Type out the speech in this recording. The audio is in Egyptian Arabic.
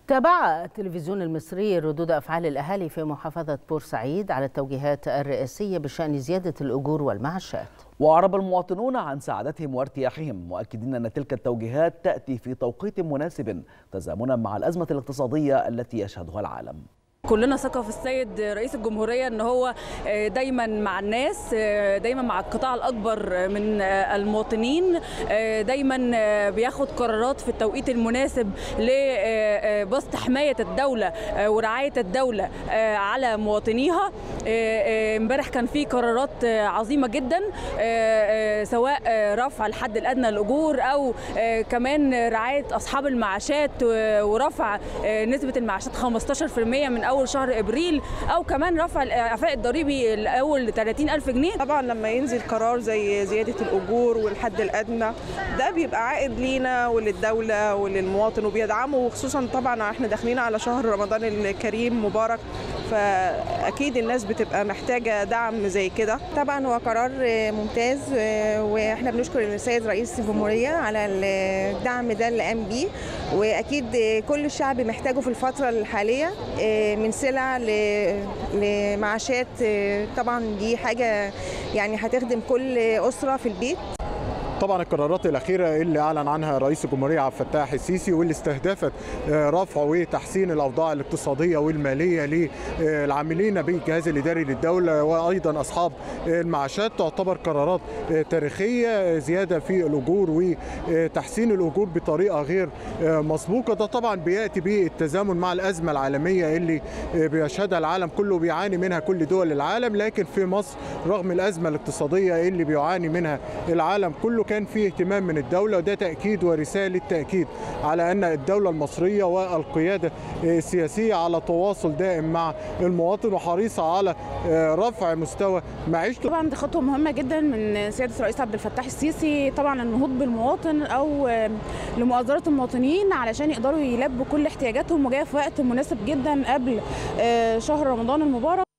تابع التلفزيون المصري ردود أفعال الأهالي في محافظة بورسعيد على التوجيهات الرئاسية بشأن زيادة الأجور والمعاشات وأعرب المواطنون عن سعادتهم وارتياحهم مؤكدين أن تلك التوجيهات تأتي في توقيت مناسب تزامنا مع الأزمة الاقتصادية التي يشهدها العالم كلنا ثقة في السيد رئيس الجمهورية ان هو دايما مع الناس دايما مع القطاع الاكبر من المواطنين دايما بياخد قرارات في التوقيت المناسب لبسط حماية الدولة ورعاية الدولة على مواطنيها امبارح كان في قرارات عظيمة جدا سواء رفع الحد الادنى للاجور او كمان رعاية اصحاب المعاشات ورفع نسبة المعاشات 15% من اول اول شهر ابريل او كمان رفع الاعفاء الضريبي الاول 30000 جنيه طبعا لما ينزل قرار زي زياده الاجور والحد الادنى ده بيبقى عائد لينا وللدوله وللمواطن وبيدعمه وخصوصا طبعا احنا داخلين على شهر رمضان الكريم مبارك فاكيد الناس بتبقى محتاجه دعم زي كده طبعا هو قرار ممتاز واحنا بنشكر السيد رئيس الجمهوريه على الدعم ده اللي قام بيه واكيد كل الشعب محتاجه في الفتره الحاليه من سلع لمعاشات طبعا دي حاجه يعني هتخدم كل اسره في البيت طبعا القرارات الاخيره اللي اعلن عنها رئيس الجمهوريه عبد الفتاح السيسي واللي استهدفت رفع وتحسين الاوضاع الاقتصاديه والماليه للعاملين بالجهاز الاداري للدوله وايضا اصحاب المعاشات تعتبر قرارات تاريخيه زياده في الاجور وتحسين الاجور بطريقه غير مسبوقه ده طبعا بياتي بالتزامن مع الازمه العالميه اللي بيشهدها العالم كله بيعاني منها كل دول العالم لكن في مصر رغم الازمه الاقتصاديه اللي بيعاني منها العالم كله كان في اهتمام من الدولة وده تأكيد ورسالة تأكيد على أن الدولة المصرية والقيادة السياسية على تواصل دائم مع المواطن وحريصة على رفع مستوى معيشته طبعا دي خطوة مهمة جدا من سيادة الرئيس عبد الفتاح السيسي طبعا النهوض بالمواطن أو لمؤازرة المواطنين علشان يقدروا يلبوا كل احتياجاتهم وجاية في وقت مناسب جدا قبل شهر رمضان المبارك